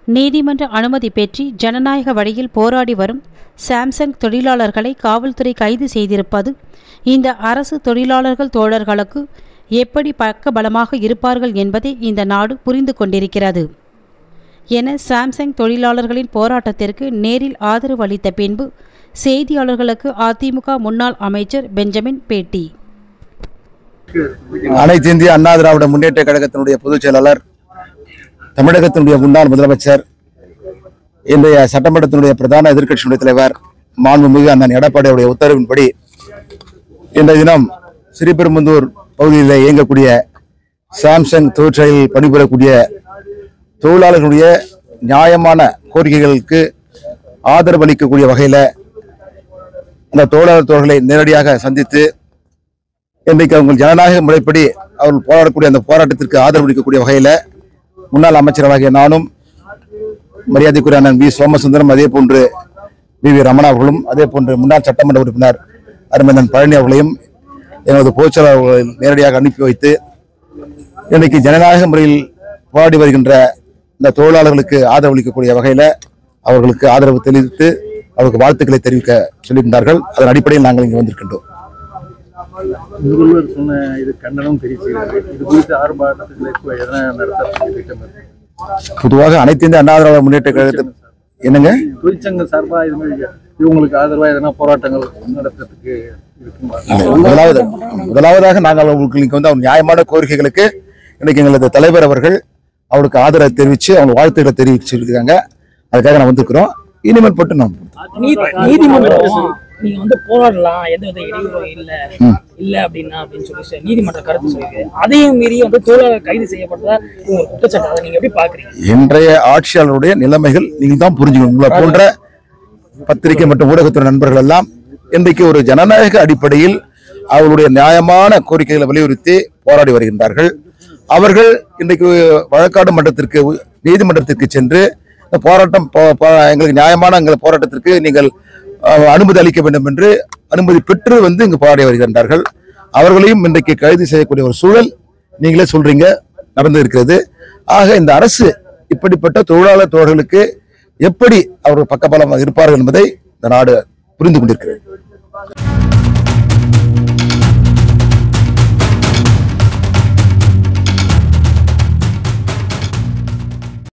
நீதிமன்ற அனுமதி பெற்று ஜனநாயக வழியில் போராடி வரும் சாம்சங் தொழிலாளர்களை காவல்துறை கைது செய்திருப்பது இந்த அரசு தொழிலாளர்கள் தோழர்களுக்கு எப்படி பக்கபலமாக இருப்பார்கள் என்பதை இந்த நாடு புரிந்து கொண்டிருக்கிறது என சாம்சங் தொழிலாளர்களின் போராட்டத்திற்கு நேரில் ஆதரவு அளித்த பின்பு செய்தியாளர்களுக்கு அதிமுக முன்னாள் அமைச்சர் பெஞ்சமின் பேட்டி அனைத்து இந்திய அண்ணா திராவிட முன்னேற்ற கழகத்தினுடைய பொதுச் செயலாளர் தமிழகத்தினுடைய முன்னாள் முதலமைச்சர் இன்றைய சட்டமன்றத்தினுடைய பிரதான எதிர்க்கட்சியினுடைய தலைவர் மாண்புமிகு அண்ணன் எடப்பாடியுடைய உத்தரவின்படி இன்றைய தினம் ஸ்ரீபெரும்புதூர் பகுதியில் இயங்கக்கூடிய சாம்சங் தொழிற்சாலையில் பணிபுரியக்கூடிய தொழிலாளர்களுடைய நியாயமான கோரிக்கைகளுக்கு ஆதரவு அளிக்கக்கூடிய வகையில் அந்த தொழிலாளர் தோழர்களை நேரடியாக சந்தித்து இன்றைக்கு அவங்க ஜனநாயக முறைப்படி அவர்கள் போராடக்கூடிய அந்த போராட்டத்திற்கு ஆதரவு அளிக்கக்கூடிய வகையில் முன்னாள் அமைச்சராகிய நானும் மரியாதைக்குரிய அண்ணன் வி சோமசுந்தரம் அதே போன்று வி வி ரமணா அவர்களும் அதே போன்று முன்னாள் சட்டமன்ற உறுப்பினர் அருமந்தன் பழனி அவர்களையும் எங்களது பொதுச்செயலாளர் அவர்களை நேரடியாக அனுப்பி வைத்து இன்றைக்கு ஜனநாயக முறையில் போராடி வருகின்ற இந்த தொழிலாளர்களுக்கு ஆதரவு அளிக்கக்கூடிய வகையில் அவர்களுக்கு ஆதரவு தெரிவித்து அவர்களுக்கு வாழ்த்துக்களை தெரிவிக்க சொல்லியிருந்தார்கள் அதன் அடிப்படையில் நாங்கள் இங்கே வந்திருக்கின்றோம் முதல்வர் சொன்ன இது கண்டனம் தெரிவிச்சுக்கிறாரு இது குறித்து ஆர்ப்பாட்டத்துக்கு இப்போ எதனா நடத்த திட்டம் இருக்கு பொதுவாக அனைத்து இந்திய அண்ணா திராவிட முன்னேற்ற கழகத்தில் என்னங்க தொழிற்சங்கம் சார்பா இது மாதிரி இவங்களுக்கு ஆதரவா எதனா போராட்டங்கள் நடத்துறதுக்கு இருக்குமா முதலாவது முதலாவதாக நாங்கள் அவர்களுக்கு இன்னைக்கு வந்து அவர் நியாயமான கோரிக்கைகளுக்கு இன்னைக்கு எங்களது தலைவர் அவர்கள் அவருக்கு ஆதரவு தெரிவித்து அவங்க வாழ்த்துக்களை தெரிவிச்சிருக்காங்க அதுக்காக நான் வந்திருக்கிறோம் இனிமேல் பட்டு நாம் நீதி- நீதிமன்றம் நீங்க வந்து போராடலாம் எந்த வித இடையூறும் இல்ல இல்ல அப்படின்னா அப்படின்னு சொல்லி சார் நீதிமன்ற கருத்து சொல்லியிருக்கு அதையும் மீறி வந்து தொழிலாளர் கைது செய்யப்பட்டதா இது ஒரு குற்றச்சாட்டு அதை நீங்க எப்படி பாக்குறீங்க இன்றைய ஆட்சியாளருடைய நிலைமைகள் நீங்கள் தான் புரிஞ்சுக்கணும் உங்களை போன்ற பத்திரிகை மற்றும் ஊடகத்துறை நண்பர்கள் எல்லாம் இன்றைக்கு ஒரு ஜனநாயக அடிப்படையில் அவர்களுடைய நியாயமான கோரிக்கைகளை வலியுறுத்தி போராடி வருகின்றார்கள் அவர்கள் இன்றைக்கு வழக்காடு மன்றத்திற்கு நீதிமன்றத்திற்கு சென்று இந்த போராட்டம் போ- போ- எங்களுக்கு நியாயமான எங்கள் போராட்டத்திற்கு நீங்கள் அஹ், அனுமதி அளிக்க வேண்டும் என்று அனுமதி பெற்று வந்து இங்கு போராடி வருகின்றார்கள் அவர்களையும் இன்றைக்கு கைது செய்யக்கூடிய ஒரு சூழல் நீங்களே சொல்றீங்க நடந்து இருக்கிறது ஆக இந்த அரசு இப்படிப்பட்ட தொழிலாளர் தோழர்களுக்கு எப்படி அவர்கள் பக்கபலமாக இருப்பார்கள் என்பதை இந்த நாடு புரிந்து கொண்டிருக்கிறது